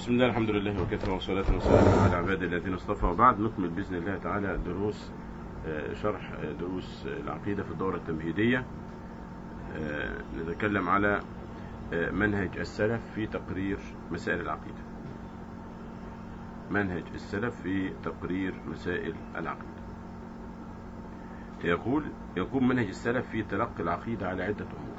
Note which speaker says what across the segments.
Speaker 1: بسم الله الحمد لله وكفى والصلاة والسلام على عباد الذين اصطفى وبعد نكمل بإذن الله تعالى دروس آه، شرح آه، دروس العقيدة في الدورة التمهيدية آه، نتكلم على آه، منهج السلف في تقرير مسائل العقيدة منهج السلف في تقرير مسائل العقيدة يقول يقوم منهج السلف في تلقي العقيدة على عدة أمور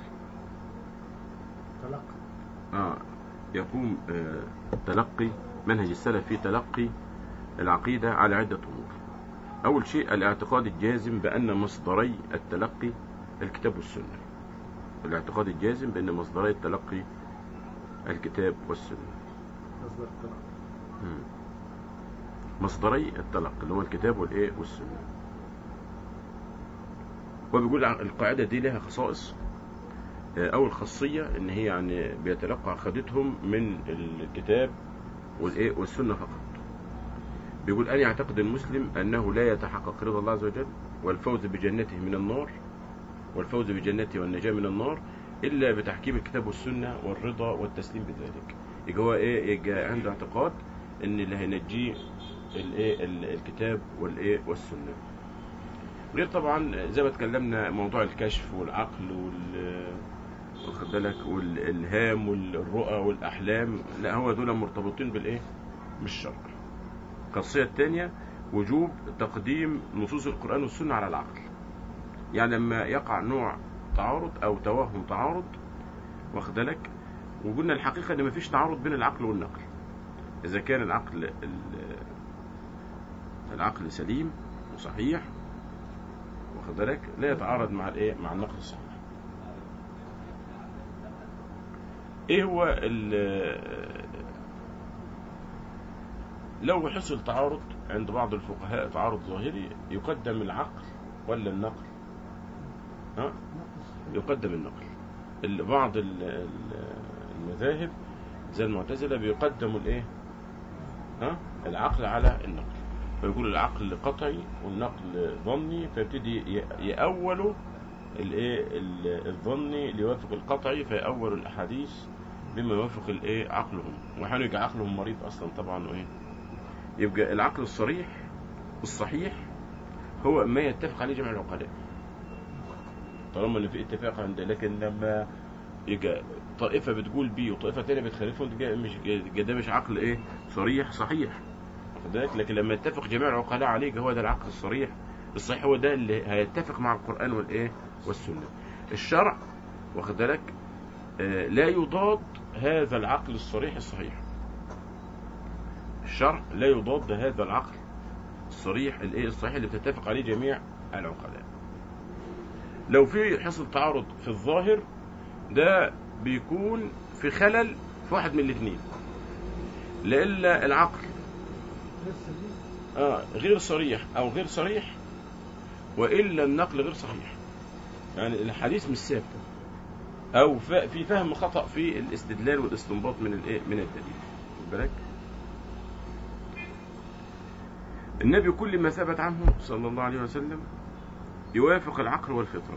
Speaker 2: تلقى
Speaker 1: آه يقوم آه تلقي منهج السلف في تلقي العقيدة على عدة أمور أول شيء الاعتقاد الجازم بأن مصدري التلقي الكتاب والسنة الاعتقاد الجازم بأن مصدري التلقي الكتاب والسنة
Speaker 2: مصدر التلقى
Speaker 1: مم. مصدري التلقي اللي هو الكتاب والإيه والسنة وبيقول عن- القاعدة دي لها خصائص آه، أول خاصية إن هي يعني بيتلقى عقيدتهم من الكتاب والإيه والسنة فقط بيقول أن يعتقد المسلم أنه لا يتحقق رضا الله عز وجل والفوز بجنته من النار والفوز بجنته والنجاة من النار إلا بتحكيم الكتاب والسنة والرضا والتسليم بذلك يبقى هو إيه يبقى عنده اعتقاد إن اللي هينجيه الإيه ال- الكتاب والإيه والسنة غير طبعا زي ما اتكلمنا موضوع الكشف والعقل وال واخد بالك والالهام والرؤى والاحلام لا هو دول مرتبطين بالايه بالشرع الخاصيه الثانيه وجوب تقديم نصوص القران والسنه على العقل يعني لما يقع نوع تعارض او توهم تعارض واخد بالك وقلنا الحقيقه ان مفيش تعارض بين العقل والنقل اذا كان العقل ال- العقل سليم وصحيح واخد بالك لا يتعارض مع الايه مع النقل الصحيح ايه هو ال- لو حصل تعارض عند بعض الفقهاء تعارض ظاهري يقدم العقل ولا النقل ها يقدم النقل ال- بعض ال- ال- المذاهب زي المعتزلة بيقدموا الايه ها العقل على النقل فيقول العقل قطعي والنقل ظني فيبتدي ي- يأولوا الايه ال- الظني ليوافق القطعي فيأولوا الاحاديث بما يوافق الايه عقلهم واحيانا يبقى عقلهم مريض اصلا طبعا وايه يبقى العقل الصريح الصحيح هو ما يتفق عليه جميع العقلاء طالما ان في اتفاق عند لكن لما يبقى طائفه بتقول بيه وطائفه ثانيه بتخالفهم ده مش ده مش عقل ايه صريح صحيح واخد بالك لكن لما يتفق جميع العقلاء عليه يبقى هو ده العقل الصريح الصحيح هو ده اللي هيتفق مع القران والايه والسنه الشرع واخد بالك آه، لا يضاد هذا العقل الصريح الصحيح الشرع لا يضاد هذا العقل الصريح الايه الصحيح اللي بتتفق عليه جميع العقلاء لو في حصل تعارض في الظاهر ده بيكون في خلل في واحد من الاثنين لإلا العقل
Speaker 2: لسه دي
Speaker 1: آه غير صريح أو غير صريح وإلا النقل غير صحيح يعني الحديث مش ثابت أو ف- في فهم خطأ في الاستدلال والاستنباط من الإيه من الدليل خد بالك النبي كل ما ثبت عنه صلى الله عليه وسلم يوافق العقل والفطرة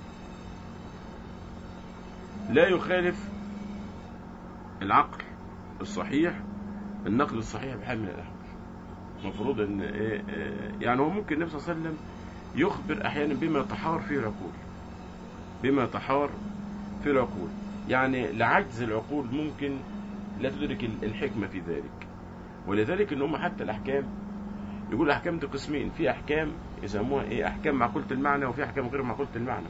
Speaker 1: لا يخالف العقل الصحيح النقل الصحيح بحال من الأحوال المفروض ان ايه إيه، يعني هو ممكن النبي صلى الله عليه وسلم يخبر احيانا بما تحار فيه العقول بما تحار في العقول يعني لعجز العقول ممكن لا تدرك ال- الحكمة في ذلك ولذلك ان هم حتى الاحكام يقول الاحكام دي قسمين في احكام يسموها ايه احكام معقولة المعنى وفي احكام غير معقولة المعنى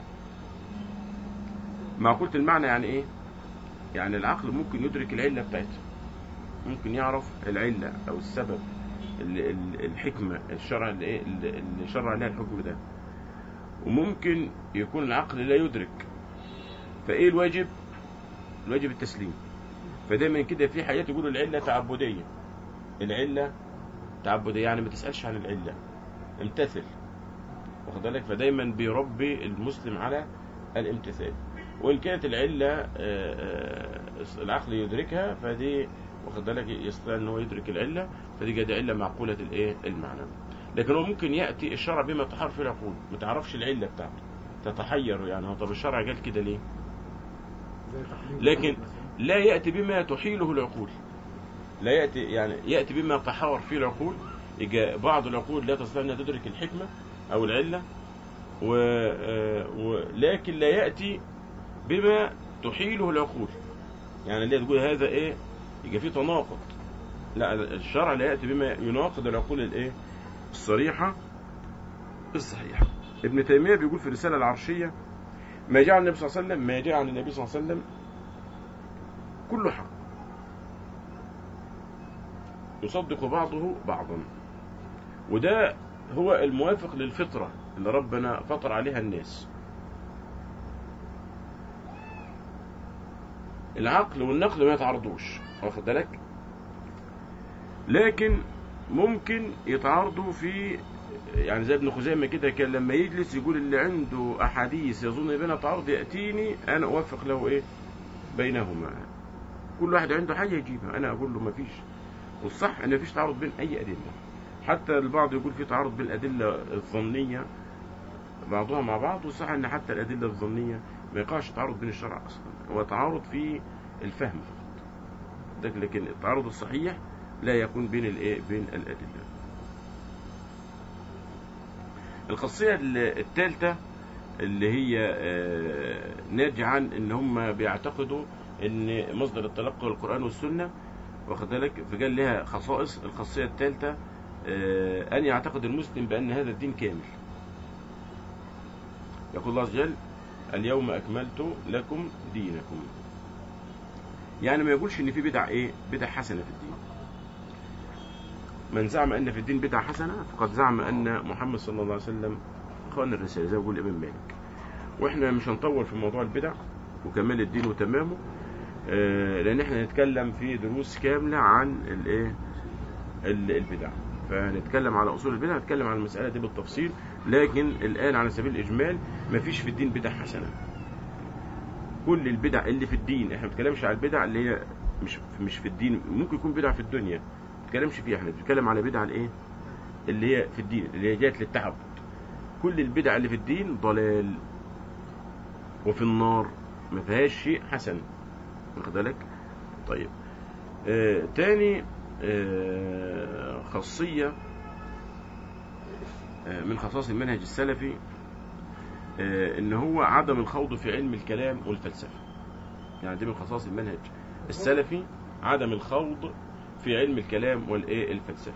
Speaker 1: معقولة المعنى يعني ايه يعني العقل ممكن يدرك العلة بتاعتها ممكن يعرف العلة او السبب ال- ال- الحكمة الشرع اللي ايه اللي اللي شرع لها الحكم ده وممكن يكون العقل لا يدرك فايه الواجب الواجب التسليم فدايما كده في حاجات يقولوا العلة تعبدية العلة تعبدية يعني ما تسألش عن العلة امتثل واخد بالك فدايما بيربي المسلم على الامتثال وان كانت العلة آه، آه، العقل يدركها فدي واخد بالك يستطيع ان هو يدرك العلة فدي جد علة معقولة الايه المعنى لكن هو ممكن يأتي الشرع بما تحار في العقول ما تعرفش العلة بتاعته تتحير يعني هو طب الشرع قال كده ليه
Speaker 2: زي تحليل
Speaker 1: لكن
Speaker 2: مثلا.
Speaker 1: لا يأتي بما تحيله العقول لا ياتي يعني ياتي بما تحاور فيه العقول يجا بعض العقول لا تستطيع انها تدرك الحكمه او العله و... آه، ولكن لا ياتي بما تحيله العقول يعني اللي تقول هذا ايه يبقى فيه تناقض لا الشرع لا ياتي بما يناقض العقول الايه الصريحه الصحيحه ابن تيميه بيقول في الرساله العرشيه ما جاء عن النبي صلى الله عليه وسلم ما جاء عن النبي صلى الله عليه وسلم كله حق يصدق بعضه بعضا وده هو الموافق للفطرة اللي ربنا فطر عليها الناس العقل والنقل ما يتعارضوش واخد بالك لكن ممكن يتعارضوا في يعني زي ابن خزيمة كده كان لما يجلس يقول اللي عنده أحاديث يظن بينها تعارض يأتيني أنا أوفق له إيه بينهما كل واحد عنده حاجة يجيبها أنا أقول له ما فيش والصح ان مفيش تعارض بين اي ادله حتى البعض يقول في تعارض بين الادله الظنيه بعضها مع بعض والصح ان حتى الادله الظنيه ما يقعش تعارض بين الشرع اصلا هو تعارض في الفهم فقط ده لكن التعارض الصحيح لا يكون بين الايه بين الادله الخاصيه الثالثه اللي هي آه، ناتجه عن ان هم بيعتقدوا ان مصدر التلقي القران والسنه واخد بالك فقال لها خصائص الخاصيه الثالثه آه، ان يعتقد المسلم بان هذا الدين كامل يقول الله عز وجل اليوم اكملت لكم دينكم يعني ما يقولش ان في بدع ايه بدع حسنه في الدين من زعم ان في الدين بدع حسنه فقد زعم ان محمد صلى الله عليه وسلم خان الرساله زي ما بيقول الامام مالك واحنا مش هنطول في موضوع البدع وكمال الدين وتمامه آه، لان احنا هنتكلم في دروس كامله عن الايه ال- البدع فهنتكلم على اصول البدع هنتكلم عن المساله دي بالتفصيل لكن الان على سبيل الاجمال مفيش في الدين بدع حسنه كل البدع اللي في الدين احنا ما بنتكلمش على البدع اللي هي مش مش في الدين ممكن يكون بدع في الدنيا ما بنتكلمش فيها احنا بنتكلم على بدع الايه اللي هي في الدين اللي هي جايه للتعبد كل البدع اللي في الدين ضلال وفي النار ما فيهاش شيء حسن واخد بالك طيب آه تاني آه خاصية آه من خصائص المنهج السلفي آه ان هو عدم الخوض في علم الكلام والفلسفة يعني دي من خصائص المنهج السلفي عدم الخوض في علم الكلام والايه الفلسفة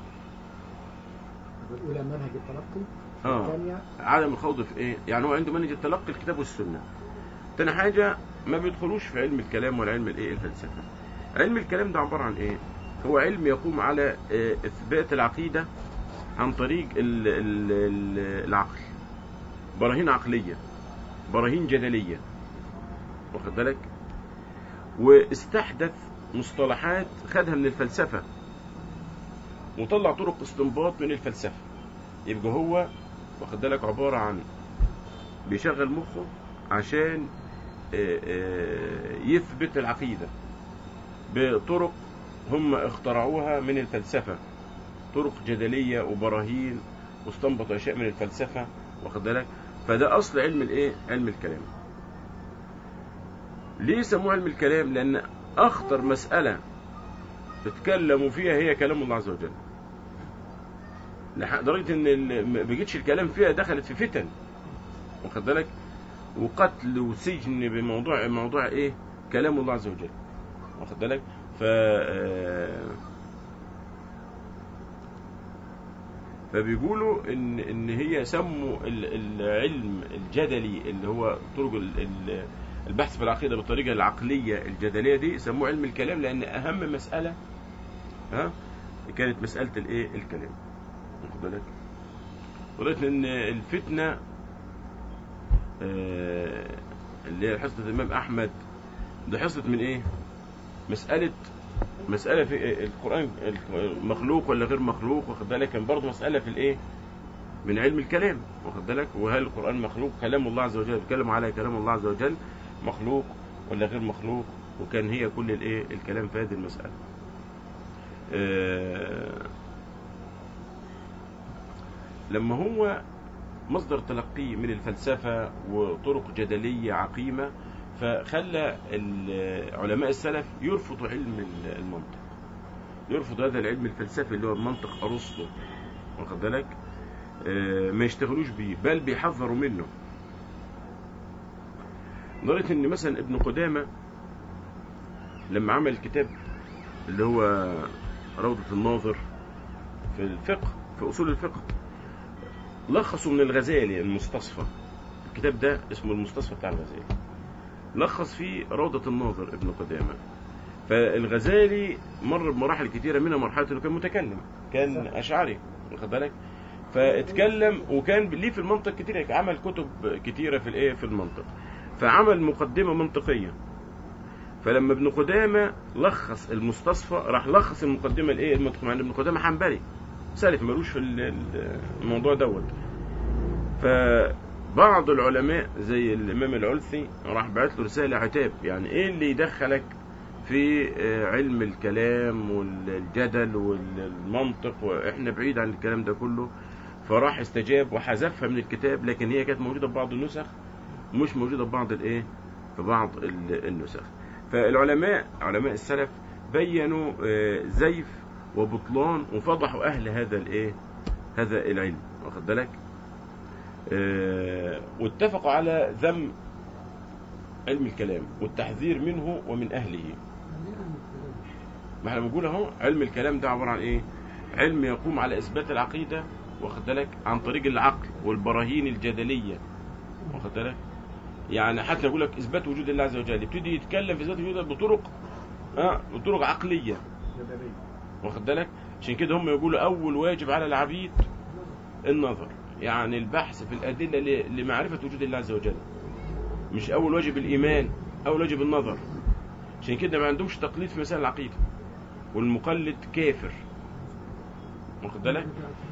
Speaker 2: الأولى منهج التلقي
Speaker 1: اه
Speaker 2: الثانية
Speaker 1: عدم الخوض في ايه يعني هو عنده منهج التلقي الكتاب والسنه تاني حاجه ما بيدخلوش في علم الكلام ولا علم الايه الفلسفه علم الكلام ده عباره عن ايه هو علم يقوم على آه، اثبات العقيده عن طريق ال ال ال العقل براهين عقليه براهين جدليه واخد بالك واستحدث مصطلحات خدها من الفلسفه وطلع طرق استنباط من الفلسفه يبقى هو واخد بالك عبارة عن بيشغل مخه عشان آه، آه، يثبت العقيدة بطرق هم اخترعوها من الفلسفة طرق جدلية وبراهين واستنبط أشياء من الفلسفة واخد بالك فده أصل علم الإيه؟ علم الكلام ليه سموه علم الكلام؟ لأن أخطر مسألة اتكلموا فيها هي كلام الله عز وجل لدرجه ان ال- ما بيجيتش الكلام فيها دخلت في فتن واخد بالك وقتل وسجن بموضوع موضوع ايه كلام الله عز وجل واخد بالك ف آه، فبيقولوا ان ان هي سموا ال- العلم الجدلي اللي هو طرق ال- ال- البحث في العقيده بالطريقه العقليه الجدليه دي سموه علم الكلام لان اهم مساله ها كانت مساله الايه الكلام واخد بالك ولكن ان الفتنه آه، اللي هي حصه الامام احمد ده حصلت من ايه مساله مساله في القران مخلوق ولا غير مخلوق واخد بالك كان برضه مساله في الايه من علم الكلام واخد بالك وهل القران مخلوق كلام الله عز وجل بيتكلم على كلام الله عز وجل مخلوق ولا غير مخلوق وكان هي كل الايه الكلام في هذه المساله آه، لما هو مصدر تلقيه من الفلسفة وطرق جدلية عقيمة فخلى ال- علماء السلف يرفضوا علم ال- المنطق يرفض هذا العلم الفلسفي اللي هو منطق ارسطو واخد بالك آه، ما يشتغلوش بيه بل بيحذروا منه لدرجه ان مثلا ابن قدامه لما عمل الكتاب اللي هو روضة الناظر في الفقه في أصول الفقه لخصوا من الغزالي المستصفى الكتاب ده اسمه المستصفى بتاع الغزالي لخص فيه روضة الناظر ابن قدامة فالغزالي مر بمراحل كتيرة منها مرحلة انه كان متكلم كان أشعري واخد بالك فاتكلم وكان ليه في المنطق كتير عمل كتب كتيرة في الايه في المنطق فعمل مقدمة منطقية فلما ابن قدامة لخص المستصفى راح لخص المقدمة الايه المنطق مع ان ابن قدامة حنبلي سالف ملوش في ال- ال- الموضوع دوت فبعض العلماء زي الامام العلثي راح بعت له رسالة عتاب يعني ايه اللي يدخلك في آه، علم الكلام والجدل والمنطق واحنا بعيد عن الكلام ده كله فراح استجاب وحذفها من الكتاب لكن هي كانت موجودة في بعض النسخ مش موجودة في بعض الايه في بعض ال- النسخ فالعلماء علماء السلف بينوا آه، زيف وبطلان وفضحوا اهل هذا الايه هذا العلم واخد بالك آه، واتفقوا على ذم علم الكلام والتحذير منه ومن اهله ما احنا بنقول اهو علم الكلام ده عباره عن ايه علم يقوم على اثبات العقيده واخد بالك عن طريق العقل والبراهين الجدليه واخد بالك يعني حتى يقول لك اثبات وجود الله عز وجل يبتدي يتكلم في اثبات وجود الله بطرق اه بطرق عقليه
Speaker 2: جدلية
Speaker 1: واخد بالك عشان كده هم يقولوا اول واجب على العبيد النظر يعني البحث في الادله ل- لمعرفه وجود الله عز وجل مش اول واجب الايمان اول واجب النظر عشان كده ما عندهمش تقليد في مسائل العقيده والمقلد كافر واخد بالك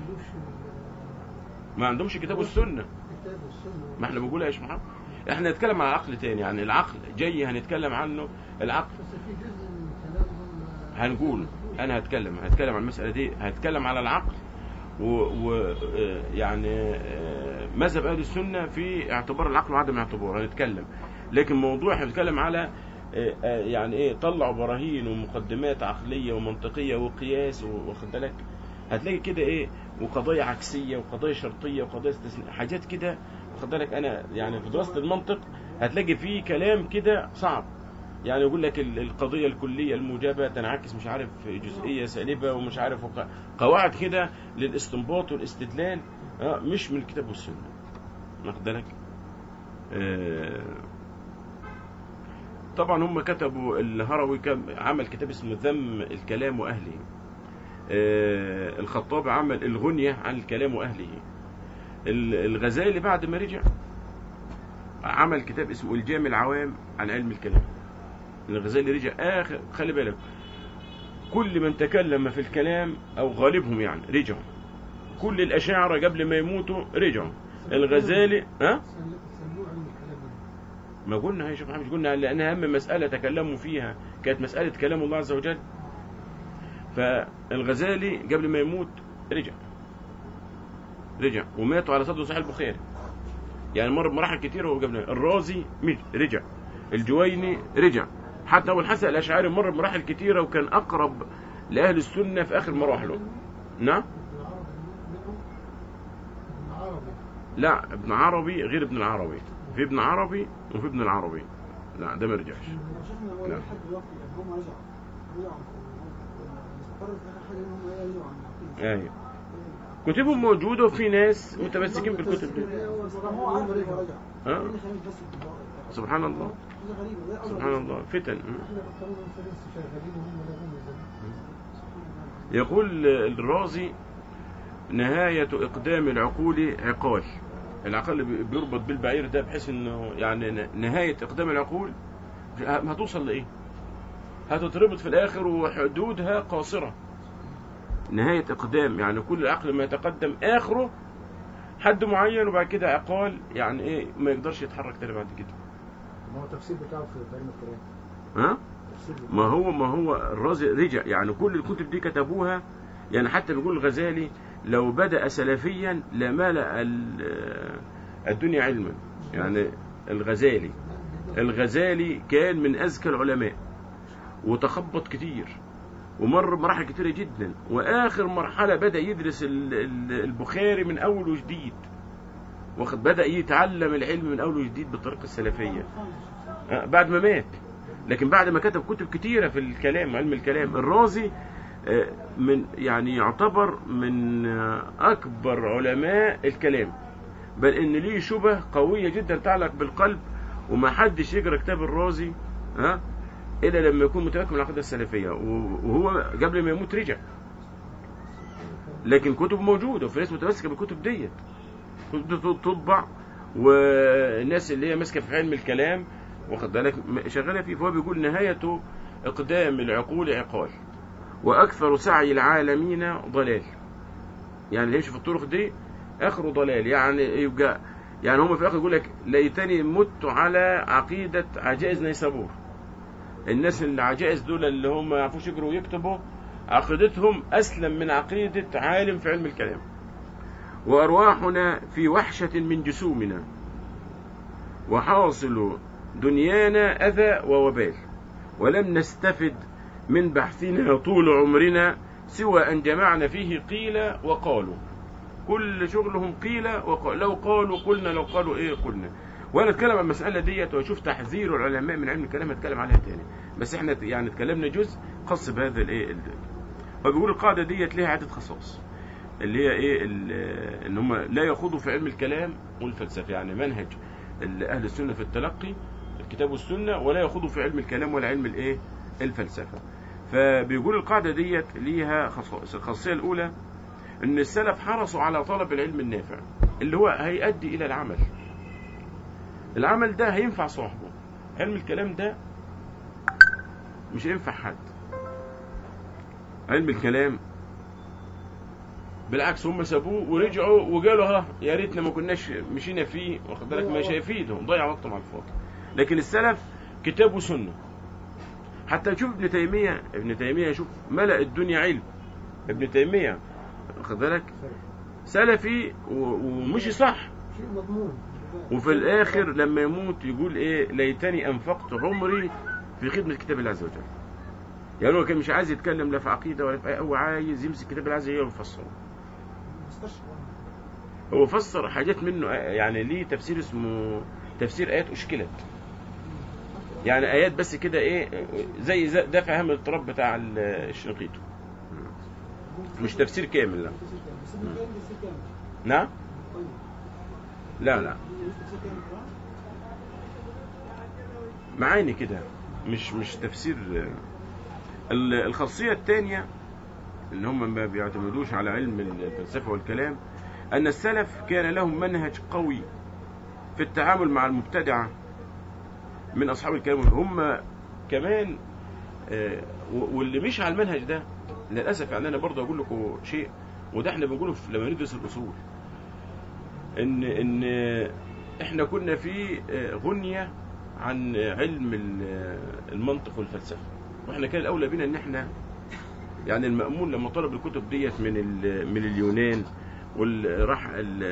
Speaker 1: ما عندهمش كتاب والسنه
Speaker 2: كتاب السنة
Speaker 1: ما احنا بنقولها يا شيخ محمد احنا نتكلم عن عقل تاني يعني العقل جاي هنتكلم عنه العقل
Speaker 2: بس في جزء من كلامهم
Speaker 1: هنقول انا هتكلم هتكلم عن المساله دي هتكلم على العقل و, و آه، يعني آه، مذهب اهل السنه في اعتبار العقل وعدم اعتباره هنتكلم لكن موضوع احنا بنتكلم على آه، آه، يعني ايه طلعوا براهين ومقدمات عقليه ومنطقيه وقياس واخد بالك هتلاقي كده ايه وقضايا عكسيه وقضايا شرطيه وقضايا استثناء حاجات كده واخد بالك انا يعني في دراسه المنطق هتلاقي فيه كلام كده صعب يعني يقول لك ال- القضيه الكليه الموجبه تنعكس مش عارف في جزئيه سالبه ومش عارف وق- قواعد كده للاستنباط والاستدلال آه، مش من الكتاب والسنه واخد بالك آه، طبعا هم كتبوا الهروي كان عمل كتاب اسمه ذم الكلام واهله آه، الخطاب عمل الغنيه عن الكلام واهله ال- الغزالي بعد ما رجع عمل كتاب اسمه الجام العوام عن علم الكلام الغزالي رجع اخر خلي بالك كل من تكلم في الكلام او غالبهم يعني رجعوا كل الاشاعره قبل ما يموتوا رجعوا الغزالي ها
Speaker 2: سن- سموه علم الكلام
Speaker 1: ما قلنا يا شيخ محمد مش قلنا لان اهم مساله تكلموا فيها كانت مساله كلام الله عز وجل فالغزالي قبل ما يموت رجع رجع وماتوا على صدر صحيح البخاري يعني مر بمراحل كتيره وهو قبل الرازي مش رجع الجويني رجع حتى ابو الحسن الاشعري مر بمراحل كتيره وكان اقرب لاهل السنه في اخر مراحله نعم
Speaker 2: ابن عربي منهم ابن عربي
Speaker 1: لا ابن عربي غير ابن العربي في ابن عربي وفي ابن العربي لا ده ما رجعش
Speaker 3: شيخنا هو
Speaker 1: نعم.
Speaker 3: لحد دلوقتي يعني هم رجعوا رجعوا استقرت اخر حاجه ان هم يرجعوا عن العقيده
Speaker 1: ايوه كتبهم موجوده وفي ناس متمسكين بالكتب دي
Speaker 3: هو عارف ان هو رجع
Speaker 1: ها؟
Speaker 3: إيه اللي خليك بس تدور؟
Speaker 1: سبحان الله
Speaker 3: حاجه غريبه زي أول
Speaker 1: سبحان
Speaker 3: رجع.
Speaker 1: الله فتن
Speaker 2: احنا بطلنا نفرس شغالين وهم لا هم زمان
Speaker 3: سبحان الله.
Speaker 1: يقول الرازي نهاية إقدام العقول عقال العقل اللي بيربط بالبعير ده بحيث انه يعني نهاية إقدام العقول هتوصل لإيه؟ هتتربط في الآخر وحدودها قاصرة نهاية إقدام يعني كل عقل ما يتقدم آخره حد معين وبعد كده عقال يعني إيه ما يقدرش يتحرك تاني بعد كده
Speaker 2: ما هو التفسير بتاعه في علم الكلام
Speaker 1: ها؟
Speaker 2: التفسير بتاعه.
Speaker 1: ما هو ما هو الرازي رجع يعني كل الكتب دي كتبوها يعني حتى بيقول الغزالي لو بدأ سلفيا لملأ ال- الدنيا علما يعني الغزالي الغزالي كان من أذكى العلماء وتخبط كتير ومر مراحل كتيرة جدا وآخر مرحلة بدأ يدرس ال- ال- البخاري من أول وجديد واخد بدأ يتعلم العلم من أول وجديد بالطريقة السلفية آه، بعد ما مات لكن بعد ما كتب كتب كتيرة في الكلام علم الكلام الرازي آه، من يعني يعتبر من آه، أكبر علماء الكلام بل إن ليه شبه قوية جدا تعلق بالقلب وما حدش يقرأ كتاب الرازي ها إلا لما يكون متمكن من العقيدة السلفية و- وهو قبل ما يموت رجع لكن كتب موجودة وفي ناس متمسكة بالكتب ديت كتب دي تطبع والناس اللي هي ماسكة في علم الكلام واخد بالك م- شغالة فيه فهو بيقول نهاية إقدام العقول عقال وأكثر سعي العالمين ضلال يعني اللي يمشي في الطرق دي آخره ضلال يعني يبقى يعني هم في الآخر يقول لك ليتني مت على عقيدة عجائز نيسابور الناس العجائز دول اللي هم ما يعرفوش يقروا ويكتبوا عقيدتهم أسلم من عقيدة عالم في علم الكلام وأرواحنا في وحشة من جسومنا وحاصل دنيانا أذى ووبال ولم نستفد من بحثنا طول عمرنا سوى أن جمعنا فيه قيل وقالوا كل شغلهم قيل وقال لو قالوا قلنا لو قالوا ايه قلنا وانا اتكلم عن المساله ديت واشوف تحذير العلماء من علم الكلام اتكلم عليها تاني بس احنا يعني اتكلمنا جزء خاص بهذا الايه ال- هو بيقول القاعده ديت ليها عده خصائص اللي هي ايه ال- ان هم لا يخوضوا في علم الكلام والفلسفه يعني منهج ال- اهل السنه في التلقي الكتاب والسنه ولا يخوضوا في علم الكلام ولا علم الايه الفلسفه فبيقول القاعده ديت ليها خصائص الخاصيه الاولى ان السلف حرصوا على طلب العلم النافع اللي هو هيؤدي الى العمل العمل ده هينفع صاحبه علم الكلام ده مش هينفع حد علم الكلام بالعكس هم سابوه ورجعوا وقالوا ها يا ريتنا ما كناش مشينا فيه واخد بالك مش هيفيدهم ضيع وقتهم على الفاضي لكن السلف كتاب وسنه حتى تشوف ابن تيميه ابن تيميه شوف ملأ الدنيا علم ابن تيميه واخد بالك سلفي و- ومشي صح
Speaker 3: شيء مضمون
Speaker 1: وفي الاخر لما يموت يقول ايه ليتني انفقت عمري في خدمه كتاب الله عز وجل يعني هو كان مش عايز يتكلم لا في عقيده ولا في أي- هو عايز يمسك كتاب الله عز وجل ويفسره
Speaker 3: مستشفى
Speaker 1: هو فسر حاجات منه يعني ليه تفسير اسمه تفسير ايات اشكلت يعني ايات بس كده ايه زي زي دافع هم الاضطراب بتاع ال- الشنقيطي مش تفسير كامل لا
Speaker 3: بس ابن القيم تفسير كامل
Speaker 1: نعم
Speaker 3: طيب
Speaker 1: لا لا
Speaker 3: مش تفسير كامل القرآن؟
Speaker 1: معاني كده مش مش تفسير ال- الخاصية الثانية ان هم ما بيعتمدوش على علم الفلسفة والكلام ان السلف كان لهم منهج قوي في التعامل مع المبتدعة من اصحاب الكلام هم كمان آه، و- واللي مش على المنهج ده للاسف يعني انا برضه اقول لكم شيء وده احنا بنقوله في- لما ندرس الاصول ان ان احنا كنا في آه، غنية عن علم ال- المنطق والفلسفه واحنا كان الاولى بينا ان احنا يعني المأمون لما طلب الكتب ديت من ال- من اليونان وراح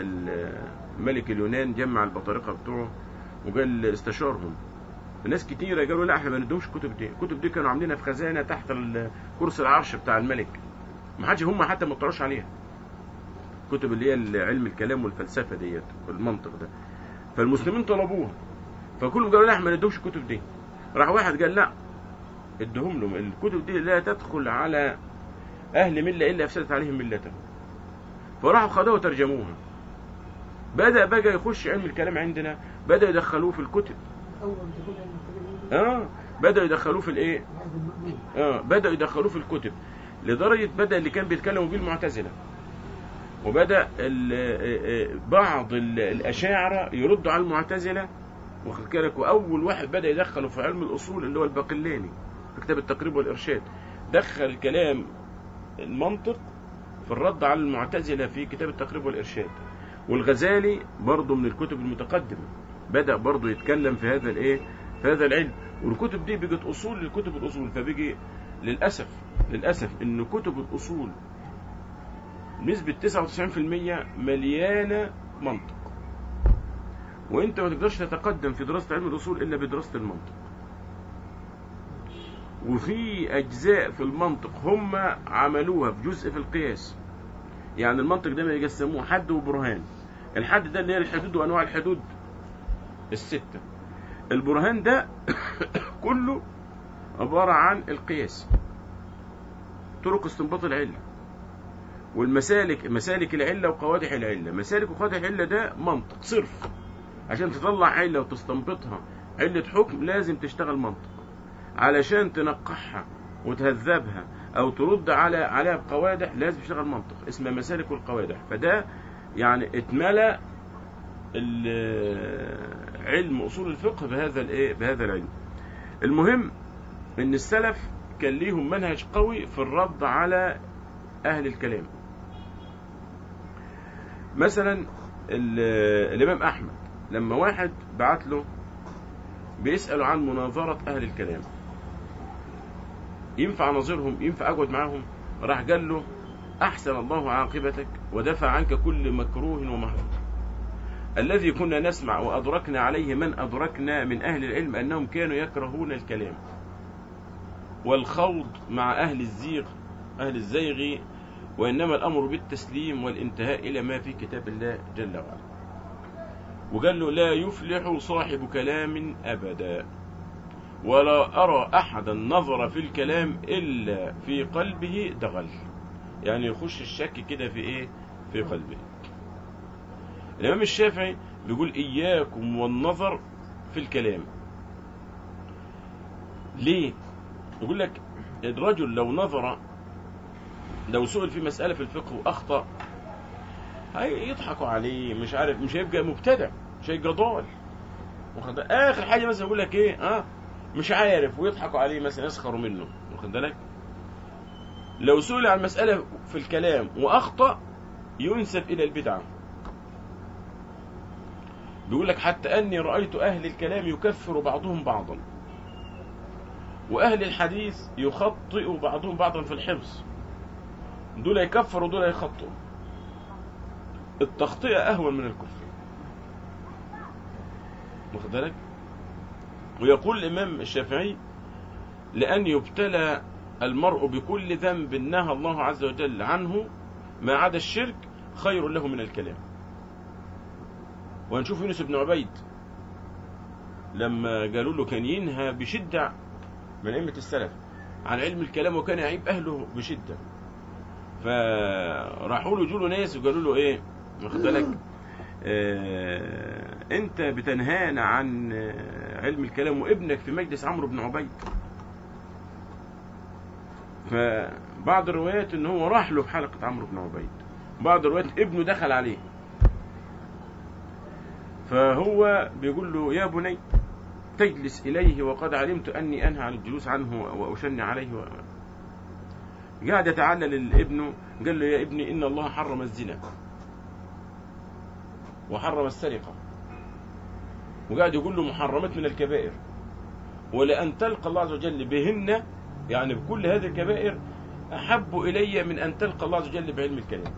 Speaker 1: ملك اليونان جمع البطارقه بتوعه وقال استشارهم ناس كتيرة قالوا لا احنا ما ندهمش الكتب دي الكتب دي كانوا عاملينها في خزانة تحت ال- كرسي العرش بتاع الملك ما حدش هم حتى ما اطلعوش عليها كتب اللي هي علم الكلام والفلسفة ديت والمنطق ده فالمسلمين طلبوها فكلهم قالوا لا احنا ما ندهمش الكتب دي راح واحد قال لا ادهم لهم الكتب دي لا تدخل على اهل مله الا افسدت عليهم ملتهم فراحوا خدوها وترجموها بدا بقى يخش علم الكلام عندنا بدا يدخلوه في الكتب
Speaker 3: اول ما تقول علم الكلام
Speaker 1: اه بدا يدخلوه في الايه
Speaker 3: العهد المأمون
Speaker 1: اه بدأوا يدخلوه في الكتب لدرجة بدأ اللي كان بيتكلموا بيه المعتزلة وبدأ ال- آه، آه، بعض ال- الأشاعرة يردوا على المعتزلة واخد بالك وأول واحد بدأ يدخله في علم الأصول اللي هو الباقلاني في كتاب التقريب والإرشاد دخل كلام المنطق في الرد على المعتزلة في كتاب التقريب والإرشاد والغزالي برضه من الكتب المتقدمة بدأ برضه يتكلم في هذا الإيه في هذا العلم والكتب دي بقت أصول لكتب الأصول فبيجي للأسف للأسف إن كتب الأصول نسبة 99% مليانة منطق وانت ما تقدرش تتقدم في دراسة علم الأصول إلا بدراسة المنطق وفي أجزاء في المنطق هم عملوها في جزء في القياس يعني المنطق ده يقسموه حد وبرهان الحد ده اللي هي الحدود وأنواع الحدود الستة البرهان ده كله عبارة عن القياس طرق استنباط العلة والمسالك مسالك العلة وقوادح العلة مسالك وقوادح العلة ده منطق صرف عشان تطلع علة وتستنبطها علة حكم لازم تشتغل منطق علشان تنقحها وتهذبها او ترد على عليها بقوادح لازم تشتغل منطق اسمها مسالك والقوادح فده يعني اتملى ال- علم اصول الفقه بهذا الايه بهذا العلم المهم ان السلف كان ليهم منهج قوي في الرد على اهل الكلام مثلا ال- الامام احمد لما واحد بعت له بيسألوا عن مناظرة أهل الكلام ينفع نظيرهم ينفع أقعد معاهم راح قال له أحسن الله عاقبتك ودفع عنك كل مكروه ومحظور الذي كنا نسمع وأدركنا عليه من أدركنا من أهل العلم أنهم كانوا يكرهون الكلام والخوض مع أهل الزيغ أهل الزيغ وإنما الأمر بالتسليم والانتهاء إلى ما في كتاب الله جل وعلا وقال له لا يفلح صاحب كلام أبدا ولا أرى أحدا نظر في الكلام إلا في قلبه دغل يعني يخش الشك كده في إيه في قلبه الإمام الشافعي بيقول إياكم والنظر في الكلام ليه يقول لك الرجل لو نظر لو سئل في مسألة في الفقه وأخطأ هيضحكوا عليه مش عارف مش هيبقى مبتدع مش هيبقى ضال واخد بالك؟ اخر حاجه مثلا يقول لك ايه اه مش عارف ويضحكوا عليه مثلا يسخروا منه واخد بالك لو سئل عن مساله في الكلام واخطا ينسب الى البدعه بيقول لك حتى اني رايت اهل الكلام يكفر بعضهم بعضا واهل الحديث يخطئ بعضهم بعضا في الحفظ دول يكفروا ودول يخطئوا التخطئة أهون من الكفر واخد بالك ويقول الإمام الشافعي لأن يبتلى المرء بكل ذنب نهى الله عز وجل عنه ما عدا الشرك خير له من الكلام وهنشوف يونس بن عبيد لما قالوا له كان ينهى بشدة من أئمة السلف عن علم الكلام وكان يعيب أهله بشدة فراحوا له جوله ناس وقالوا له ايه واخد بالك آه انت بتنهانا عن آه، علم الكلام وابنك في مجلس عمرو بن عبيد فبعض الروايات ان هو راح له في حلقة عمرو بن عبيد بعض الروايات ابنه دخل عليه فهو بيقول له يا بني تجلس إليه وقد علمت أني أنهى عن الجلوس عنه وأشن عليه و... قاعد يتعلل لابنه قال له يا ابني إن الله حرم الزنا وحرم السرقة وقاعد يقول له محرمات من الكبائر ولأن تلقى الله عز وجل بهن يعني بكل هذه الكبائر أحب إلي من أن تلقى الله عز وجل بعلم الكلام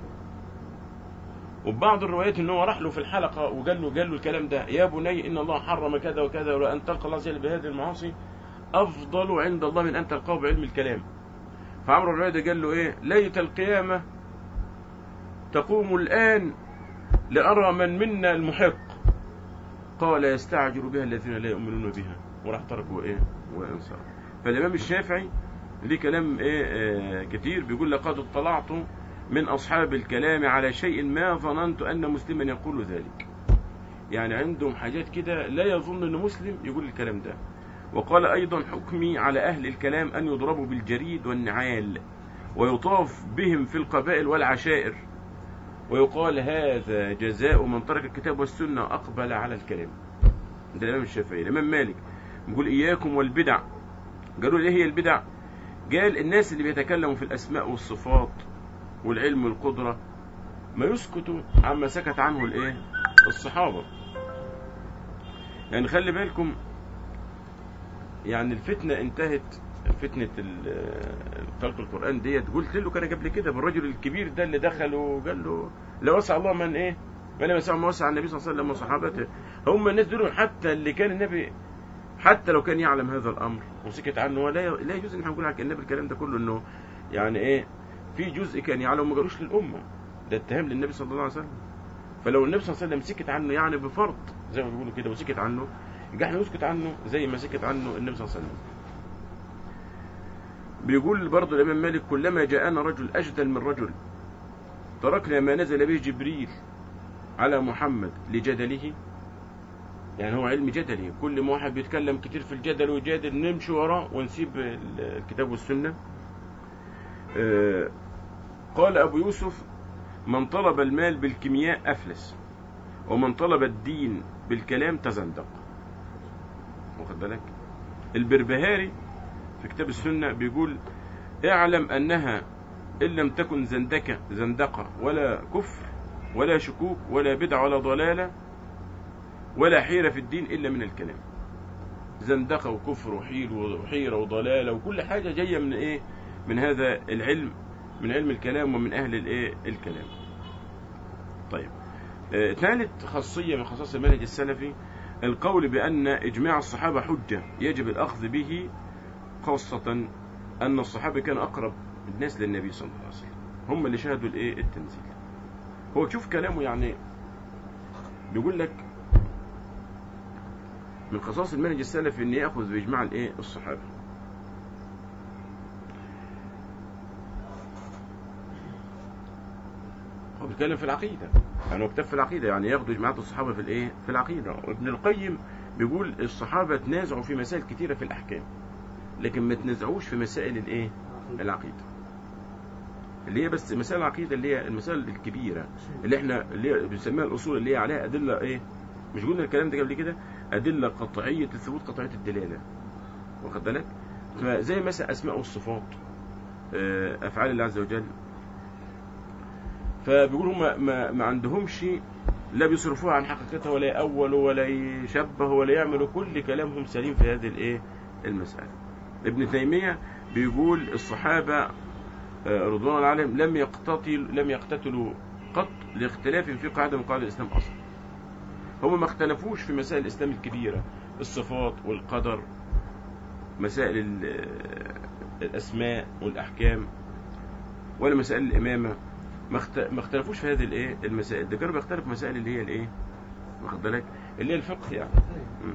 Speaker 1: وبعض الروايات ان هو راح له في الحلقه وقال له قال له الكلام ده يا بني ان الله حرم كذا وكذا ولان تلقى الله عز وجل بهذه المعاصي افضل عند الله من ان تلقاه بعلم الكلام فعمرو الرواية ده قال له ايه ليت القيامة تقوم الآن لأرى من منا المحق قال يستعجل بها الذين لا يؤمنون بها وراح تركوا ايه وانصار فالإمام الشافعي ليه كلام ايه آه كتير بيقول لقد اطلعت من أصحاب الكلام على شيء ما ظننت أن مسلما يقول ذلك يعني عندهم حاجات كده لا يظن أن مسلم يقول الكلام ده وقال أيضا حكمي على أهل الكلام أن يضربوا بالجريد والنعال ويطاف بهم في القبائل والعشائر ويقال هذا جزاء من ترك الكتاب والسنة وأقبل على الكلام ده الإمام الشافعي الإمام مالك يقول إياكم والبدع قالوا لي إيه هي البدع قال الناس اللي بيتكلموا في الأسماء والصفات والعلم والقدرة ما يسكتوا عما سكت عنه الإيه الصحابة يعني خلي بالكم يعني الفتنة انتهت فتنة خلق القرآن ديت قلت له كان قبل كده بالرجل الكبير ده اللي دخل وقال له لا وسع الله من ايه ما لم يسع ما وسع النبي صلى الله عليه وسلم وصحابته هم الناس دول حتى اللي كان النبي حتى لو كان يعلم هذا الامر وسكت عنه ولا لا يجوز ان احنا نقول على النبي الكلام ده كله انه يعني ايه في جزء كان يعلم ما قالوش للامه ده اتهام للنبي صلى الله عليه وسلم فلو النبي صلى الله عليه وسلم سكت عنه يعني بفرض زي ما بيقولوا كده وسكت عنه يبقى احنا نسكت عنه زي ما سكت عنه النبي صلى الله عليه وسلم بيقول برضه الامام مالك كلما جاءنا رجل اجدل من رجل تركنا ما نزل به جبريل على محمد لجدله يعني هو علم جدلي كل ما واحد بيتكلم كتير في الجدل ويجادل نمشي وراه ونسيب الكتاب والسنة آه، قال أبو يوسف من طلب المال بالكيمياء أفلس ومن طلب الدين بالكلام تزندق واخد بالك البربهاري في كتاب السنة بيقول اعلم أنها إن لم تكن زندكة زندقة ولا كفر ولا شكوك ولا بدع ولا ضلالة ولا حيرة في الدين إلا من الكلام زندقة وكفر وحيل وحيرة وضلالة وكل حاجة جاية من إيه من هذا العلم من علم الكلام ومن أهل الإيه الكلام طيب آه، ثالث خاصية من خصائص المنهج السلفي القول بأن إجماع الصحابة حجة يجب الأخذ به خاصة أن الصحابة كان أقرب الناس للنبي صلى الله عليه وسلم هم اللي شاهدوا الإيه التنزيل هو شوف كلامه يعني بيقول لك من خصائص المنهج السلفي ان ياخذ باجماع الايه الصحابه هو بيتكلم في العقيده يعني هو كتاب في العقيده يعني ياخذوا اجماعات الصحابه في الايه في العقيده وابن القيم بيقول الصحابه تنازعوا في مسائل كثيره في الاحكام لكن ما تنازعوش في مسائل الايه العقيده اللي هي بس مسائل العقيده اللي هي المسائل الكبيره اللي احنا اللي هي بنسميها الاصول اللي هي عليها ادله ايه مش قلنا الكلام ده قبل كده أدلة قطعية الثبوت قطعية الدلالة واخد بالك فزي مثلا أسماء والصفات آه، أفعال الله عز وجل فبيقولوا ما, ما, ما عندهمش لا بيصرفوها عن حقيقتها ولا يأولوا ولا يشبهوا ولا يعملوا كل كلامهم سليم في هذه الايه المسألة ابن تيمية بيقول الصحابة آه، رضوان الله عليهم لم يقتتل لم يقتتلوا قط لاختلاف في قاعدة من قواعد الإسلام أصلا هم ما اختلفوش في مسائل الإسلام الكبيرة الصفات والقدر مسائل ال- الأسماء والأحكام ولا مسائل الإمامة ما اخت- ما اختلفوش في هذه الايه المسائل ده كانوا بيختلفوا في مسائل اللي هي الايه واخد بالك اللي هي الفقه يعني مم.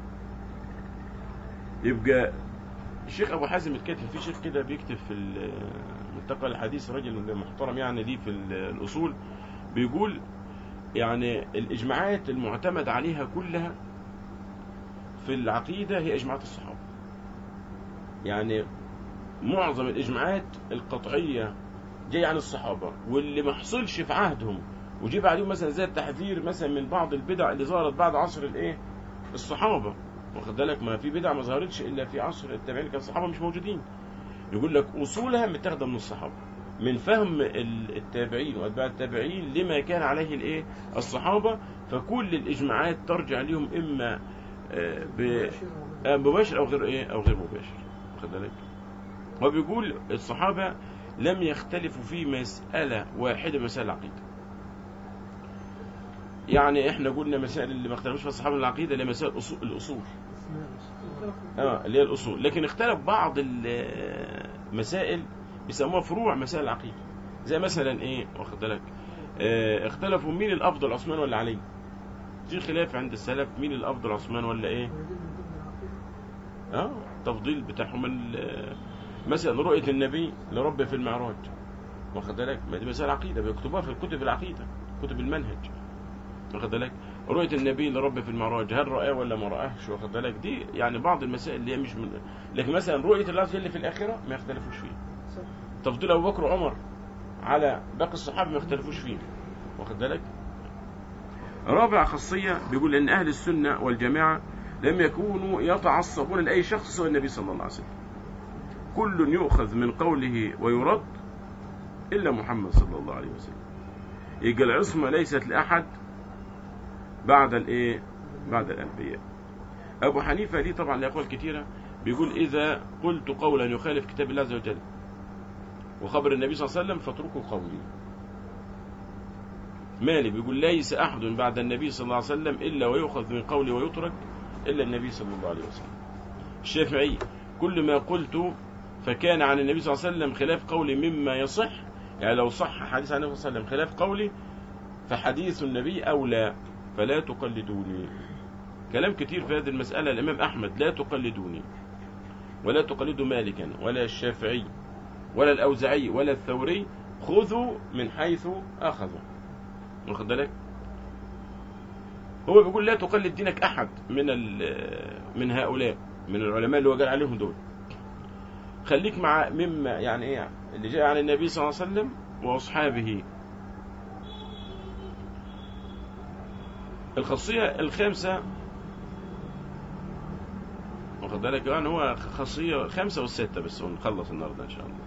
Speaker 1: يبقى الشيخ ابو حازم الكاتب في شيخ كده بيكتب في ال- ملتقى الحديث راجل محترم يعني ليه في ال- الاصول بيقول يعني الاجماعات المعتمد عليها كلها في العقيده هي اجماعات الصحابه يعني معظم الاجماعات القطعيه جايه عن الصحابه واللي ما حصلش في عهدهم وجي بعدهم مثلا زي التحذير مثلا من بعض البدع اللي ظهرت بعد عصر الايه الصحابه واخد بالك ما في بدع ما ظهرتش الا في عصر التابعين كان الصحابه مش موجودين يقول لك اصولها متاخده من الصحابه من فهم ال- التابعين واتباع التابعين لما كان عليه الايه الصحابه فكل الاجماعات ترجع لهم اما آه، ب- آه، مباشر او غير ايه او غير مباشر واخد بالك هو بيقول الصحابه لم يختلفوا في مساله واحده من مسائل العقيده يعني احنا قلنا مسائل اللي ما اختلفوش في الصحابه من العقيده اللي هي مسائل الأصول- الاصول اه اللي هي الاصول لكن اختلف بعض المسائل بيسموها فروع مسائل العقيده زي مثلا ايه واخد بالك آه اختلفوا مين الافضل عثمان ولا علي في خلاف عند السلف مين الافضل عثمان ولا ايه اه تفضيل بتاعهم ال- مثلا رؤيه النبي لربه في المعراج واخد بالك ما دي مسائل عقيده بيكتبوها في الكتب العقيده كتب المنهج واخد بالك رؤيه النبي لربه في المعراج هل رآه ولا ما رآهش واخد بالك دي يعني بعض المسائل اللي هي مش من لكن مثلا رؤيه الله عز وجل في الاخره ما يختلفوش فيها تفضيل ابو بكر وعمر على باقي الصحابه ما يختلفوش فيه واخد بالك رابع خاصيه بيقول ان اهل السنه والجماعه لم يكونوا يتعصبون لاي شخص سوى النبي صلى الله عليه وسلم كل يؤخذ من قوله ويرد الا محمد صلى الله عليه وسلم يبقى العصمه ليست لاحد بعد الايه بعد الانبياء ابو حنيفه ليه طبعا له اقوال كثيره بيقول اذا قلت قولا يخالف كتاب الله عز وجل وخبر النبي صلى الله عليه وسلم فاتركوا قولي مالك بيقول ليس أحد بعد النبي صلى الله عليه وسلم إلا ويؤخذ من قولي ويترك إلا النبي صلى الله عليه وسلم الشافعي كل ما قلت فكان عن النبي صلى الله عليه وسلم خلاف قولي مما يصح يعني لو صح حديث عن النبي صلى الله عليه وسلم خلاف قولي فحديث النبي أولى فلا تقلدوني كلام كتير في هذه المسألة الإمام أحمد لا تقلدوني ولا تقلدوا مالكا ولا الشافعي ولا الأوزعي ولا الثوري خذوا من حيث أخذوا واخد بالك هو بيقول لا تقلد دينك أحد من ال- من هؤلاء من العلماء اللي هو قال عليهم دول خليك مع مما يعني ايه اللي جاء عن النبي صلى الله عليه وسلم واصحابه الخاصيه الخامسه واخد بالك يعني هو خاصيه خمسه والسته بس ونخلص النهارده ان شاء الله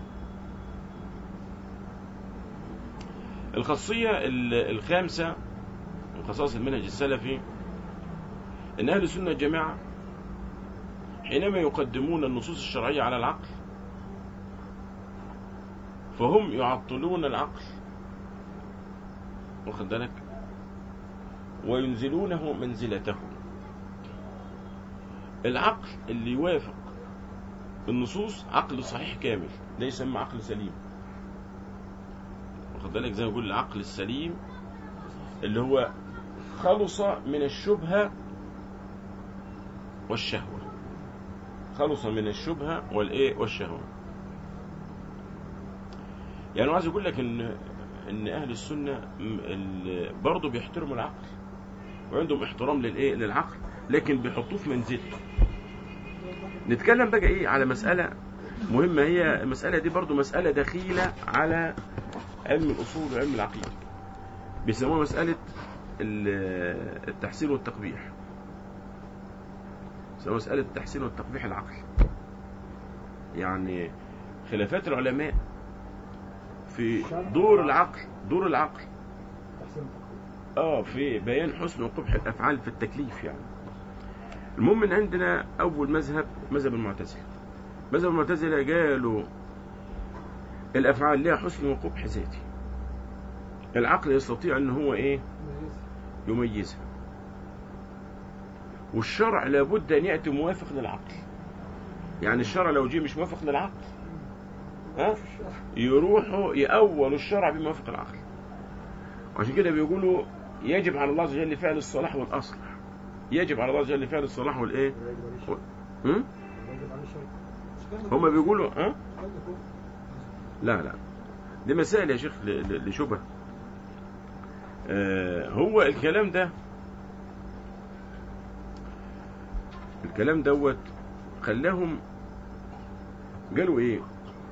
Speaker 1: الخاصيه ال- الخامسه من خصائص المنهج السلفي ان اهل السنه الجماعه حينما يقدمون النصوص الشرعيه على العقل فهم يعطلون العقل واخد بالك وينزلونه منزلته العقل اللي يوافق النصوص عقل صحيح كامل ده يسمى عقل سليم واخد بالك زي ما بيقول العقل السليم اللي هو خلص من الشبهة والشهوة خلص من الشبهة والايه والشهوة يعني أنا عايز اقول لك ان ان اهل السنة م- ال- برضه بيحترموا العقل وعندهم احترام للايه للعقل لكن بيحطوه في منزلته نتكلم بقى ايه على مسألة مهمة هي المسألة دي برضه مسألة دخيلة على علم الأصول وعلم العقيدة بيسموها مسألة ال- التحسين والتقبيح بيسموها مسألة التحسين والتقبيح العقل يعني خلافات العلماء في دور العقل دور العقل
Speaker 3: تحسين
Speaker 1: اه في بيان حسن وقبح الافعال في التكليف يعني المهم ان عندنا اول مذهب مذهب المعتزله مذهب المعتزله قالوا الافعال لها حسن وقبح ذاتي العقل يستطيع ان هو ايه يميزها والشرع لابد ان ياتي موافق للعقل يعني الشرع لو جه مش موافق للعقل ها يروحوا يأولوا الشرع بما يوافق العقل وعشان كده بيقولوا يجب على الله عز وجل فعل الصلاح والأصلح يجب على الله عز وجل فعل الصلاح والإيه هم؟ هم بيقولوا ها لا لا دي مسائل يا شيخ ل- ل- لشبه آه هو الكلام ده الكلام دوت خلاهم قالوا ايه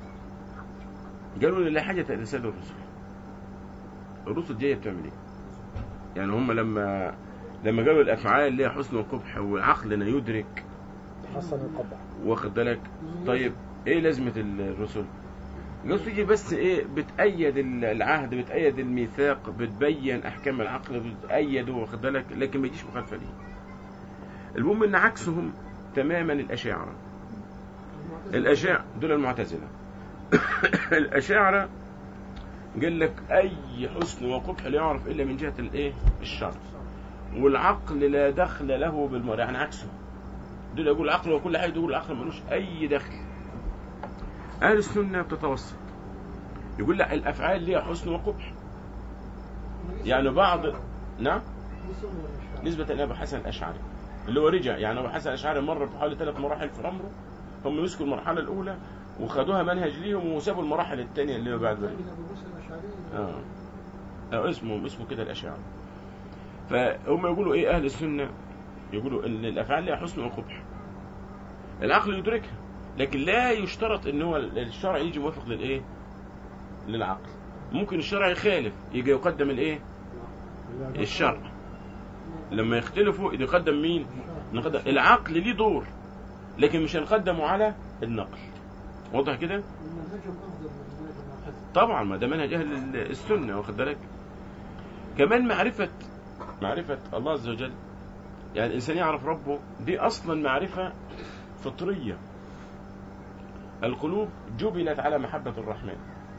Speaker 1: قالوا ان لا حاجه لرساله الرسل الرسل دي بتعمل ايه يعني هم لما لما قالوا الافعال ليها حسن وقبح وعقلنا يدرك
Speaker 3: تحسن القبح
Speaker 1: واخد بالك طيب ايه لازمه الرسل الرسل تيجي بس ايه بتأيد العهد بتأيد الميثاق بتبين احكام العقل بتأيده واخد بالك لكن ما يجيش مخالفه ليه المهم ان عكسهم تماما الاشاعره الاشاعره دول المعتزله الاشاعره قال لك اي حسن وقبح لا يعرف الا من جهه الايه الشرع والعقل لا دخل له بالمرء يعني عكسه دول يقول العقل وكل حاجه يقول العقل ملوش اي دخل اهل السنه بتتوسط يقول لا الافعال ليها حسن وقبح يعني بعض نعم نسبة لأبو حسن الأشعري اللي هو رجع يعني أبو حسن الأشعري مر في حوالي ثلاث مراحل في عمره هم مسكوا المرحلة الأولى وخدوها منهج ليهم وسابوا المراحل الثانية اللي هو بعد ذلك اه آه، اسمه اسمه كده الأشاعرة فهم يقولوا إيه أهل السنة يقولوا إن الأفعال لها حسن وقبح العقل يدركها لكن لا يشترط إن هو الشرع يجي موافق للإيه للعقل ممكن الشرع يخالف يجي يقدم الإيه الشرع لما يختلفوا يقدم مين نقدم العقل ليه دور لكن مش هنقدمه على النقل واضح كده
Speaker 2: منهجهم افضل من منهج المعتزله
Speaker 1: طبعا ما ده منهج اهل السنه واخد بالك كمان معرفه معرفه الله عز وجل يعني الانسان يعرف ربه دي اصلا معرفه فطريه القلوب جبلت على محبه الرحمن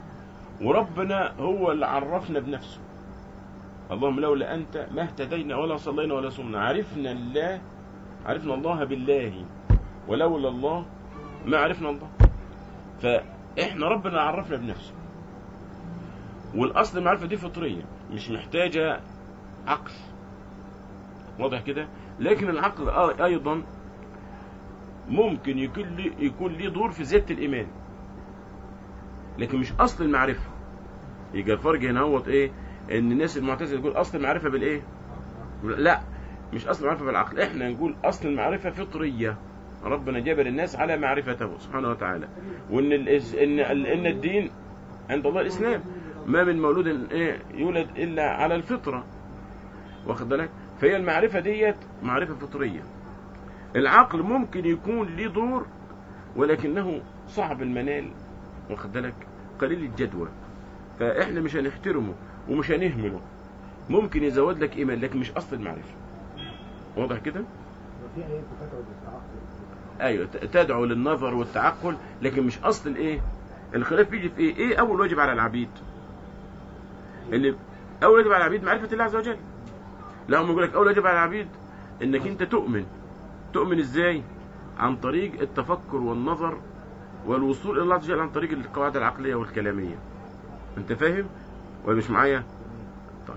Speaker 1: وربنا هو اللي عرفنا بنفسه اللهم لولا انت ما اهتدينا ولا صلينا ولا صمنا عرفنا الله عرفنا الله بالله ولولا الله ما عرفنا الله فاحنا ربنا عرفنا بنفسه والاصل المعرفه دي فطريه مش محتاجه عقل واضح كده لكن العقل آه ايضا ممكن يكون لي يكون ليه دور في زياده الايمان لكن مش اصل المعرفه يبقى الفرق هنا هو ايه ان الناس المعتزله تقول اصل المعرفه بالايه لا مش اصل المعرفه بالعقل احنا نقول اصل المعرفه فطريه ربنا جبل الناس على معرفته سبحانه وتعالى وان الإس... ان ان الدين عند الله الاسلام ما من مولود ايه يولد الا على الفطره واخد بالك فهي المعرفه ديت معرفه فطريه العقل ممكن يكون ليه دور ولكنه صعب المنال واخد بالك قليل الجدوى فاحنا مش هنحترمه ومش هنهمله ممكن يزود لك ايمان لكن مش اصل المعرفه واضح كده
Speaker 4: وفي ايات بتدعو للتعقل
Speaker 1: ايوه ت- تدعو للنظر والتعقل لكن مش اصل الايه الخلاف بيجي في ايه ايه اول واجب على العبيد اللي اول واجب على العبيد معرفه الله عز وجل لا هم يقول لك اول واجب على العبيد انك انت تؤمن تؤمن ازاي عن طريق التفكر والنظر والوصول الى الله عز وجل عن طريق القواعد العقليه والكلاميه انت فاهم ولا مش معايا طيب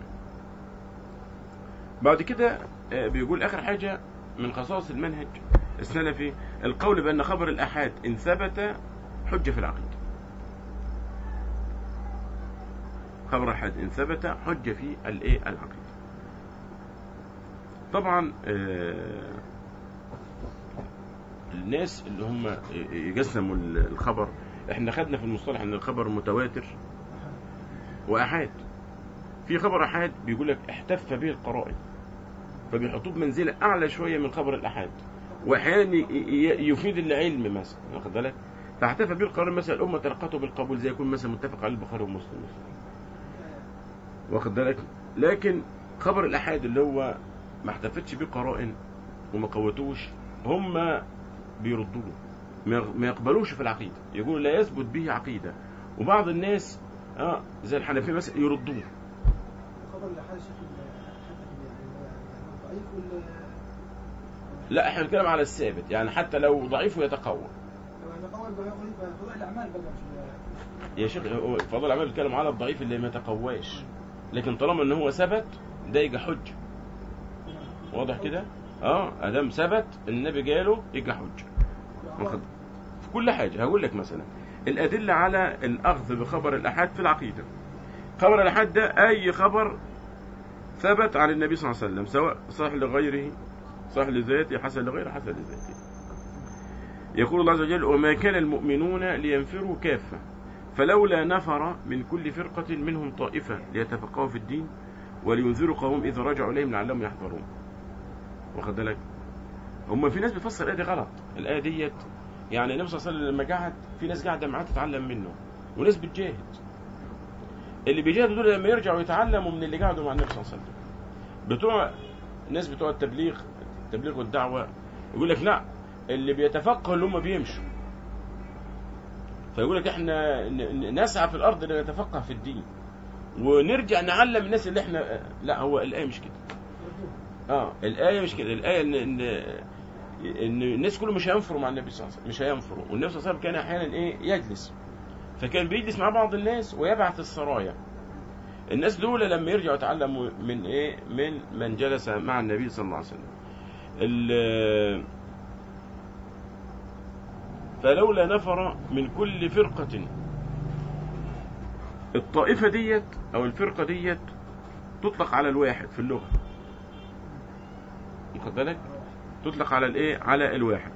Speaker 1: بعد كده آه، بيقول اخر حاجه من خصائص المنهج السلفي القول بان خبر الاحاد ان ثبت حجه في العقيده خبر الاحاد ان ثبت حجه في الايه العقيده طبعا آه، الناس اللي هم يقسموا الخبر احنا خدنا في المصطلح ان الخبر متواتر واحاد في خبر احاد بيقول لك احتف به القرائن فبيحطوه بمنزله اعلى شويه من خبر الاحاد واحيانا ي- ي- يفيد العلم مثلا واخد بالك فاحتفى به القرائن مثلا الامه تلقته بالقبول زي يكون مثلا متفق عليه البخاري ومسلم مثلا واخد بالك لكن خبر الاحاد اللي هو ما احتفتش بيه قرائن وما قوتوش هم بيردوه ما يغ- ما يقبلوش في العقيده يقولوا لا يثبت به عقيده وبعض الناس اه زي الحنفيه مثلا يردوه
Speaker 3: خبر اللي حال الشيخ حتى في يعني يعني ضعيف ولا
Speaker 1: لا احنا بنتكلم على الثابت يعني حتى لو ضعيف يتقوى
Speaker 3: لو يعني قول فضائل الاعمال بقى مش
Speaker 1: يا شيخ هو فضل العمل بيتكلم على الضعيف اللي ما يتقواش لكن طالما ان هو ثبت ده يبقى حجه واضح كده اه ادام ثبت النبي جاله يبقى حجه واخد في كل حاجه هقول لك مثلا الادله على الاخذ بخبر الاحاد في العقيده خبر الاحاد ده اي خبر ثبت عن النبي صلى الله عليه وسلم سواء صح لغيره صح لذاته حسن لغيره حسن لذاته يقول الله عز وجل وما كان المؤمنون لينفروا كافة فلولا نفر من كل فرقة منهم طائفة ليتفقهوا في الدين ولينذروا قوم إذا رجعوا إليهم لعلهم يحذرون واخد بالك هم في ناس بتفسر الآية دي غلط الآية ديت يعني النبي صلى الله عليه وسلم لما قعد في ناس قاعدة معاه تتعلم منه وناس بتجاهد اللي بيجاهدوا دول لما يرجعوا يتعلموا من اللي قعدوا مع النبي صلى الله عليه وسلم بتوع الناس بتوع التبليغ التبليغ والدعوة يقول لك لا اللي بيتفقه اللي هم بيمشوا فيقول لك احنا ن- ن- نسعى في الارض لنتفقه في الدين ونرجع نعلم الناس اللي احنا لا هو الايه مش كده اه الايه مش كده الايه ان ان ان الناس كلهم مش هينفروا مع النبي صلى الله عليه وسلم مش هينفروا والنبي صلى الله عليه وسلم كان احيانا ايه يجلس فكان بيجلس مع بعض الناس ويبعث السرايا الناس دول لما يرجعوا يتعلموا من ايه من من جلس مع النبي صلى الله عليه وسلم ال- فلولا نفر من كل فرقة الطائفة ديت أو الفرقة ديت تطلق على الواحد في اللغة واخد بالك تطلق على الايه على الواحد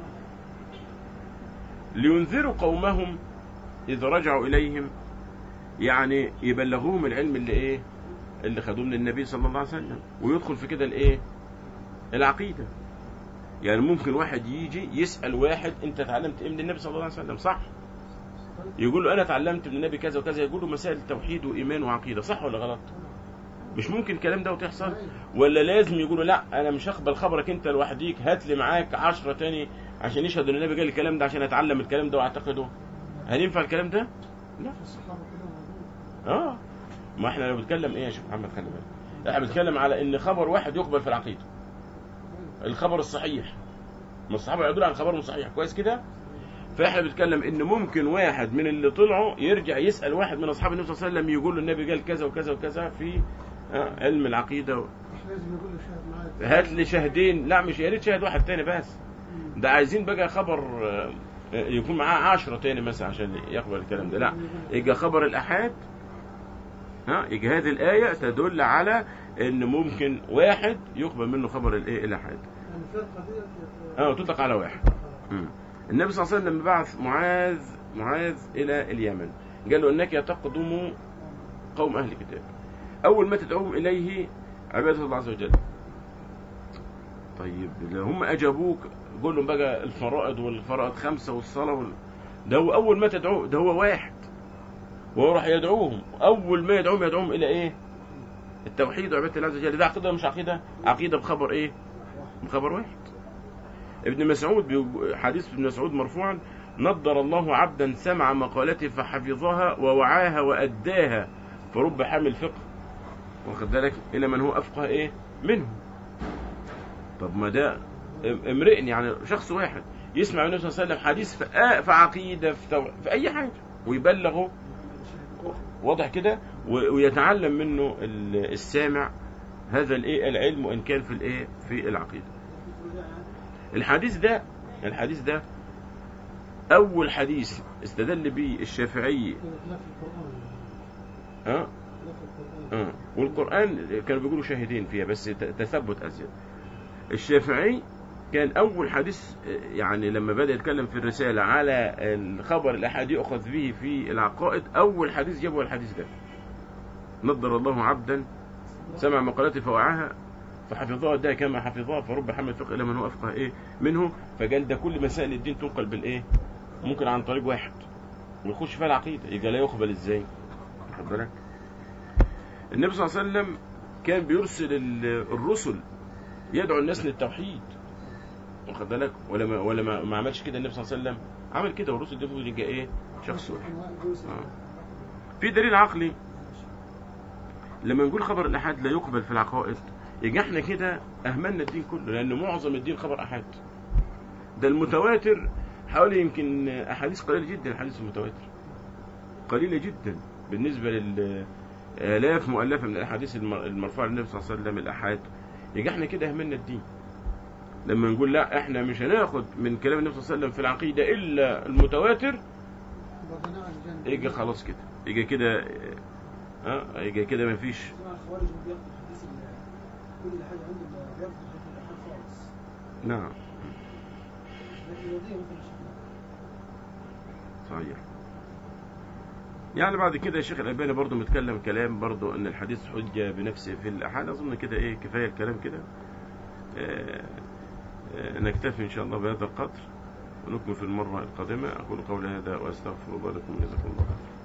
Speaker 1: لينذروا قومهم إذا رجعوا إليهم يعني يبلغوهم العلم اللي ايه اللي خدوه من النبي صلى الله عليه وسلم ويدخل في كده الايه العقيدة يعني ممكن واحد يجي يسأل واحد انت اتعلمت ايه من النبي صلى الله عليه وسلم صح يقول له انا اتعلمت من النبي كذا وكذا يقول له مسائل توحيد وايمان وعقيده صح ولا غلط مش ممكن الكلام ده وتحصل ولا لازم يقولوا لا انا مش هقبل خبرك انت لوحديك هات لي معاك عشرة تاني عشان يشهدوا ان النبي قال الكلام ده عشان اتعلم الكلام ده واعتقده هل ينفع الكلام ده لا
Speaker 3: الصحابه كده موجود
Speaker 1: اه ما احنا لو بنتكلم ايه يا شيخ محمد خلي بالك احنا بنتكلم على ان خبر واحد يقبل في العقيده الخبر الصحيح ما الصحابه يدل على الخبر صحيح كويس كده فاحنا بنتكلم ان ممكن واحد من اللي طلعوا يرجع يسال واحد من اصحاب النبي صلى الله عليه وسلم يقول له النبي قال كذا وكذا وكذا في آه، علم العقيده
Speaker 2: مش لازم يقول له شاهد معايا
Speaker 1: هات لي شاهدين لا مش يا ريت شاهد واحد تاني بس ده عايزين بقى خبر آه، يكون معاه عشرة تاني مثلا عشان يقبل الكلام ده لا يجي خبر الأحاد ها يجي هذه الآية تدل على إن ممكن واحد يقبل منه خبر الإيه الأحاد
Speaker 2: يعني الفرقه ديت
Speaker 1: اه تطلق على واحد مم. النبي صلى الله عليه وسلم لما بعث معاذ معاذ إلى اليمن قال له إنك تقدم قوم أهل الكتاب أول ما تدعوهم إليه عبادة الله عز وجل طيب لو هم أجابوك قول لهم بقى الفرائض والفرائض خمسة والصلاة وال... ده هو أول ما تدعوه ده هو واحد وهو راح يدعوهم أول ما يدعوهم يدعوهم إلى إيه التوحيد وعبادة الله عز وجل ده عقيدة ولا مش عقيدة عقيدة بخبر إيه بخبر واحد ابن مسعود بيقو- حديث ابن مسعود مرفوعا نضر الله عبدا سمع مقالته فحفظها ووعاها وأداها فرب حامل فقه واخد بالك إلى من هو أفقه إيه منه طب ما ده امرئ يعني شخص واحد يسمع النبي صلى الله عليه وسلم حديث في, آه في عقيدة في, تو... في أي حاجة ويبلغه واضح كده و- ويتعلم منه ال- السامع هذا الايه العلم وان كان في الايه في العقيده الحديث ده الحديث ده اول حديث استدل به الشافعي
Speaker 2: لا في القران
Speaker 1: ها
Speaker 2: لا في القران
Speaker 1: اه والقران كانوا بيقولوا شاهدين فيها بس ت- تثبت ازيد الشافعي كان اول حديث آه، يعني لما بدا يتكلم في الرساله على الخبر الاحاد يؤخذ به في العقائد اول حديث جابه الحديث ده نضر الله عبدا سمع مقالاتي فوعاها فحفظها ده كما حفظها فرب حمل فقه الى من هو افقه ايه منه فقال ده كل مسائل الدين تنقل بالايه ممكن عن طريق واحد ويخش فيها العقيده يبقى لا يقبل ازاي واخد بالك النبي صلى الله عليه وسلم كان بيرسل ال- الرسل يدعو الناس للتوحيد واخد بالك ولا ما ولا ما, ما عملش كده النبي صلى الله عليه وسلم عمل كده والرسل دي المفروض يبقى ايه شخص واحد آه. في دليل عقلي لما نقول خبر الأحد لا يقبل في العقائد يبقى احنا كده أهملنا الدين كله لأن معظم الدين خبر أحد ده المتواتر حوالي يمكن أحاديث قليلة جدا الحديث المتواتر قليلة جدا بالنسبة للآلاف مؤلفة من الأحاديث المر- المرفوعة للنبي صلى الله عليه وسلم الأحاد يبقى احنا كده أهملنا الدين لما نقول لا احنا مش هناخد من كلام النبي صلى الله عليه وسلم في العقيدة إلا المتواتر
Speaker 2: بغناء عن الجنة
Speaker 1: يجي خلاص كده يجي كده اه يجي كده مفيش
Speaker 3: سمع الخوارج هم بياخدوا الحديث ال- كل حاجه عندهم بياخدوا الحديث الاحاد خالص
Speaker 1: نعم
Speaker 3: لكن الوضيع مثلا شفنا
Speaker 1: صحيح يعني بعد كده الشيخ الألباني برضو متكلم كلام برضو ان الحديث حجة بنفسه في الأحاد أظن كده ايه كفاية الكلام كده آه، آه، نكتفي إن شاء الله بهذا القدر ونكمل في المرة القادمة أقول قولي هذا وأستغفر الله لكم جزاكم الله خيرا